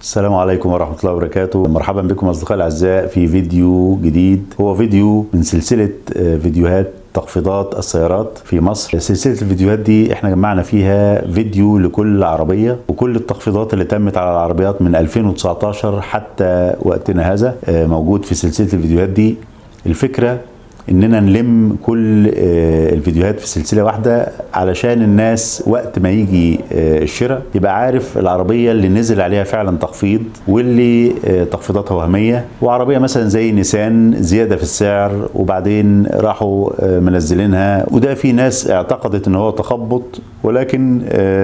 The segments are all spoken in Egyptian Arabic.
السلام عليكم ورحمة الله وبركاته مرحبا بكم أصدقائي الأعزاء في فيديو جديد هو فيديو من سلسلة فيديوهات تخفيضات السيارات في مصر سلسلة الفيديوهات دي احنا جمعنا فيها فيديو لكل عربية وكل التخفيضات اللي تمت على العربيات من 2019 حتى وقتنا هذا موجود في سلسلة الفيديوهات دي الفكرة اننا نلم كل الفيديوهات في سلسله واحده علشان الناس وقت ما يجي الشراء يبقى عارف العربيه اللي نزل عليها فعلا تخفيض واللي تخفيضاتها وهميه وعربيه مثلا زي نيسان زياده في السعر وبعدين راحوا منزلينها وده في ناس اعتقدت ان هو تخبط ولكن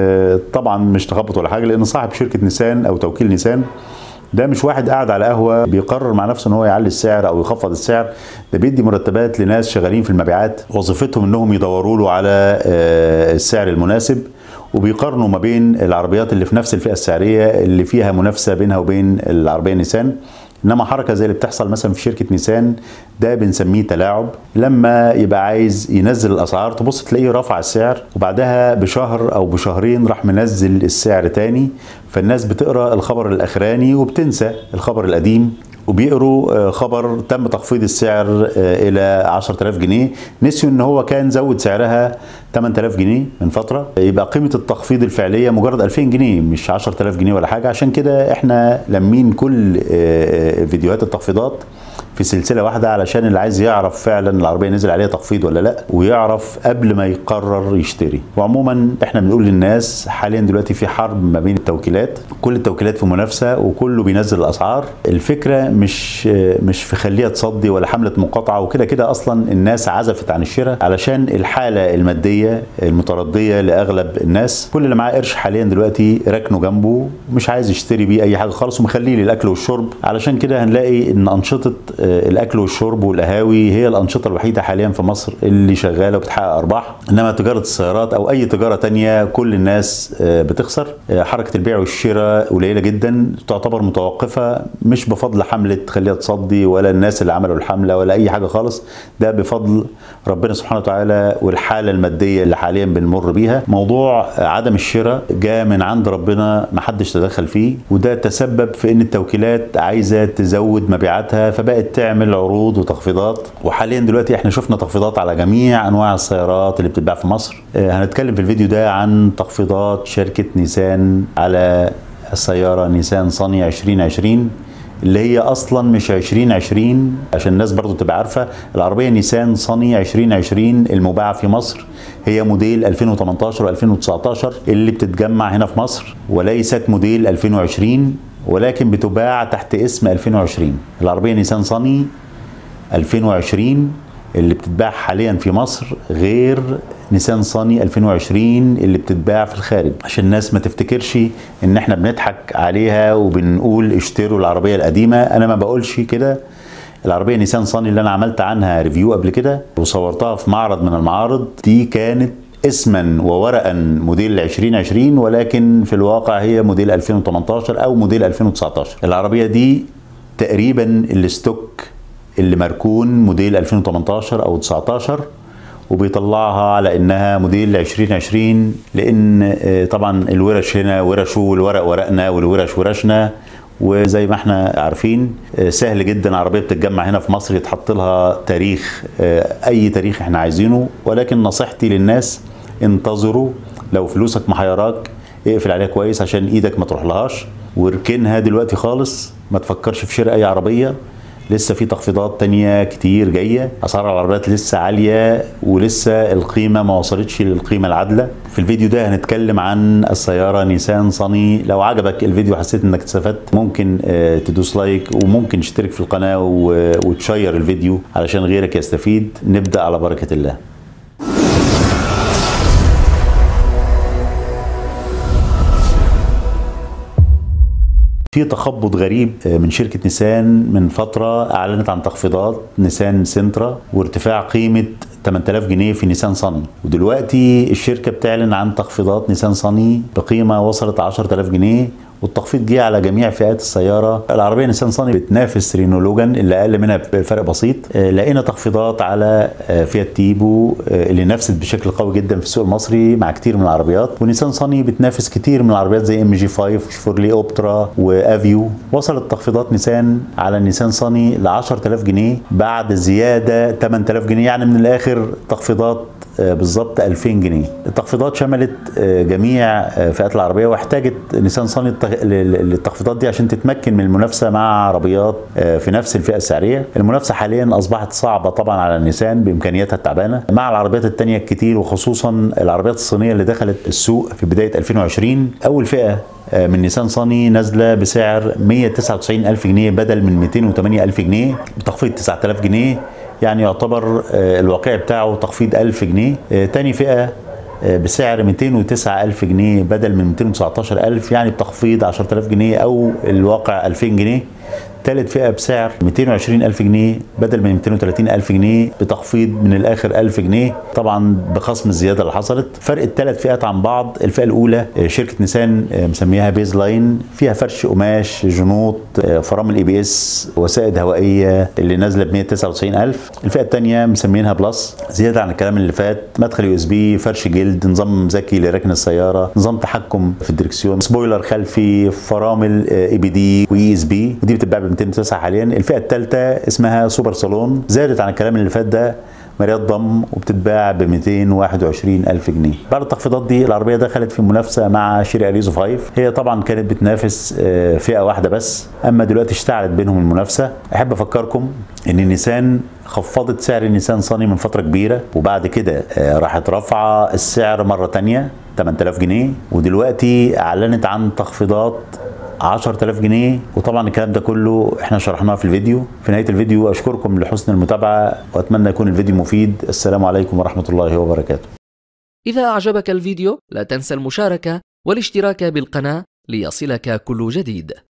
طبعا مش تخبط ولا حاجه لان صاحب شركه نيسان او توكيل نيسان ده مش واحد قاعد على قهوه بيقرر مع نفسه ان هو يعلي السعر او يخفض السعر ده بيدي مرتبات لناس شغالين في المبيعات وظيفتهم انهم يدوروا له على السعر المناسب وبيقارنوا ما بين العربيات اللي في نفس الفئه السعريه اللي فيها منافسه بينها وبين العربيه نيسان انما حركه زي اللي بتحصل مثلا في شركه نيسان ده بنسميه تلاعب لما يبقى عايز ينزل الاسعار تبص تلاقيه رفع السعر وبعدها بشهر او بشهرين راح منزل السعر تاني فالناس بتقرا الخبر الاخراني وبتنسى الخبر القديم وبيقروا خبر تم تخفيض السعر الى 10000 جنيه نسيوا ان هو كان زود سعرها 8000 جنيه من فتره يبقى قيمه التخفيض الفعليه مجرد 2000 جنيه مش 10000 جنيه ولا حاجه عشان كده احنا لمين كل فيديوهات التخفيضات في سلسله واحده علشان اللي عايز يعرف فعلا العربيه نزل عليها تخفيض ولا لا ويعرف قبل ما يقرر يشتري وعموما احنا بنقول للناس حاليا دلوقتي في حرب ما بين التوكيلات كل التوكيلات في منافسه وكله بينزل الاسعار الفكره مش مش في خليها تصدي ولا حمله مقاطعه وكده كده اصلا الناس عزفت عن الشراء علشان الحاله الماديه المترديه لاغلب الناس كل اللي معاه قرش حاليا دلوقتي راكنه جنبه مش عايز يشتري بيه اي حاجه خالص ومخليه للاكل والشرب علشان كده هنلاقي ان انشطه الاكل والشرب والقهاوي هي الانشطه الوحيده حاليا في مصر اللي شغاله وبتحقق ارباح انما تجاره السيارات او اي تجاره تانية كل الناس بتخسر حركه البيع والشراء قليله جدا تعتبر متوقفه مش بفضل حمله خليها تصدي ولا الناس اللي عملوا الحمله ولا اي حاجه خالص ده بفضل ربنا سبحانه وتعالى والحاله الماديه اللي حاليا بنمر بيها موضوع عدم الشراء جاء من عند ربنا ما حدش تدخل فيه وده تسبب في ان التوكيلات عايزه تزود مبيعاتها فبقت تعمل عروض وتخفيضات وحاليا دلوقتي احنا شفنا تخفيضات على جميع انواع السيارات اللي بتتباع في مصر هنتكلم في الفيديو ده عن تخفيضات شركه نيسان على السياره نيسان صني 2020 اللي هي اصلا مش 2020 عشان الناس برضو تبقى عارفه العربيه نيسان صني 2020 المباعه في مصر هي موديل 2018 و2019 اللي بتتجمع هنا في مصر وليست موديل 2020 ولكن بتباع تحت اسم 2020 العربيه نيسان صني 2020 اللي بتتباع حاليا في مصر غير نيسان صني 2020 اللي بتتباع في الخارج عشان الناس ما تفتكرش ان احنا بنضحك عليها وبنقول اشتروا العربيه القديمه انا ما بقولش كده العربيه نيسان صني اللي انا عملت عنها ريفيو قبل كده وصورتها في معرض من المعارض دي كانت اسما وورقا موديل 2020 ولكن في الواقع هي موديل 2018 او موديل 2019 العربيه دي تقريبا الستوك اللي مركون موديل 2018 او 19 وبيطلعها على انها موديل 2020 لان طبعا الورش هنا ورشه والورق ورقنا والورش ورشنا وزي ما احنا عارفين سهل جدا عربيه بتتجمع هنا في مصر يتحط لها تاريخ اي تاريخ احنا عايزينه ولكن نصيحتي للناس انتظروا لو فلوسك محيراك اقفل عليها كويس عشان ايدك ما تروح لهاش واركنها دلوقتي خالص ما تفكرش في شراء اي عربيه لسه في تخفيضات تانية كتير جاية أسعار العربيات لسه عالية ولسه القيمة ما وصلتش للقيمة العادلة في الفيديو ده هنتكلم عن السيارة نيسان صني لو عجبك الفيديو حسيت انك استفدت ممكن تدوس لايك وممكن تشترك في القناة وتشير الفيديو علشان غيرك يستفيد نبدأ على بركة الله في تخبط غريب من شركة نيسان من فترة أعلنت عن تخفيضات نيسان سنترا وارتفاع قيمة 8000 جنيه في نيسان صني ودلوقتي الشركة بتعلن عن تخفيضات نيسان صني بقيمة وصلت 10000 جنيه والتخفيض جه على جميع فئات السياره العربيه نيسان صاني بتنافس رينو لوجان اللي اقل منها بفرق بسيط آه، لقينا تخفيضات على آه، فيات تيبو آه، اللي نافست بشكل قوي جدا في السوق المصري مع كتير من العربيات ونيسان صاني بتنافس كتير من العربيات زي ام جي 5 وشيفورلي اوبترا وافيو وصلت تخفيضات نيسان على النيسان صاني ل 10000 جنيه بعد زياده 8000 جنيه يعني من الاخر تخفيضات آه، بالظبط 2000 جنيه التخفيضات شملت آه، جميع آه، فئات العربيه واحتاجت نيسان صاني التغ- لل- للتخفيضات دي عشان تتمكن من المنافسه مع عربيات آه، في نفس الفئه السعريه المنافسه حاليا اصبحت صعبه طبعا على النيسان بامكانياتها التعبانه مع العربيات التانية الكتير وخصوصا العربيات الصينيه اللي دخلت السوق في بدايه 2020 اول فئه آه، من نيسان صاني نازله بسعر 199 الف جنيه بدل من 208 الف جنيه بتخفيض 9000 جنيه يعني يعتبر آه، الواقعي بتاعه تخفيض 1000 جنيه آه، تاني فئة آه، بسعر 209 ألف جنيه بدل من 219 ألف يعني بتخفيض 10000 جنيه أو الواقع 2000 جنيه ثالث فئة بسعر 220 ألف جنيه بدل من 230 ألف جنيه بتخفيض من الآخر 1000 جنيه طبعا بخصم الزيادة اللي حصلت فرق الثلاث فئات عن بعض الفئة الأولى آه، شركة نيسان آه، مسميها بيز لاين فيها فرش قماش جنوط آه، فرامل اي بي اس وسائد هوائية اللي نازلة ب 199 ألف الفئة الثانية مسمينها بلس زيادة عن الكلام اللي فات مدخل يو اس بي فرش جلد نظام ذكي لركن السيارة نظام تحكم في الدركسيون سبويلر خلفي فرامل اي بي دي واي اس بي ودي بتتباع ب 209 حاليا الفئة الثالثة اسمها سوبر صالون زادت عن الكلام اللي فات ده ماريات ضم وبتتباع ب 221 ألف جنيه بعد التخفيضات دي العربية دخلت في منافسة مع شيري أليزو 5 هي طبعا كانت بتنافس آه، فئة واحدة بس أما دلوقتي اشتعلت بينهم المنافسة أحب أفكركم إن النيسان خفضت سعر النيسان صاني من فترة كبيرة وبعد كده آه، راحت رافعة السعر مرة تانية 8000 جنيه ودلوقتي أعلنت عن تخفيضات 10000 جنيه وطبعا الكلام ده كله احنا شرحناه في الفيديو في نهايه الفيديو اشكركم لحسن المتابعه واتمنى يكون الفيديو مفيد السلام عليكم ورحمه الله وبركاته إذا أعجبك الفيديو لا تنسى المشاركة والاشتراك بالقناة ليصلك كل جديد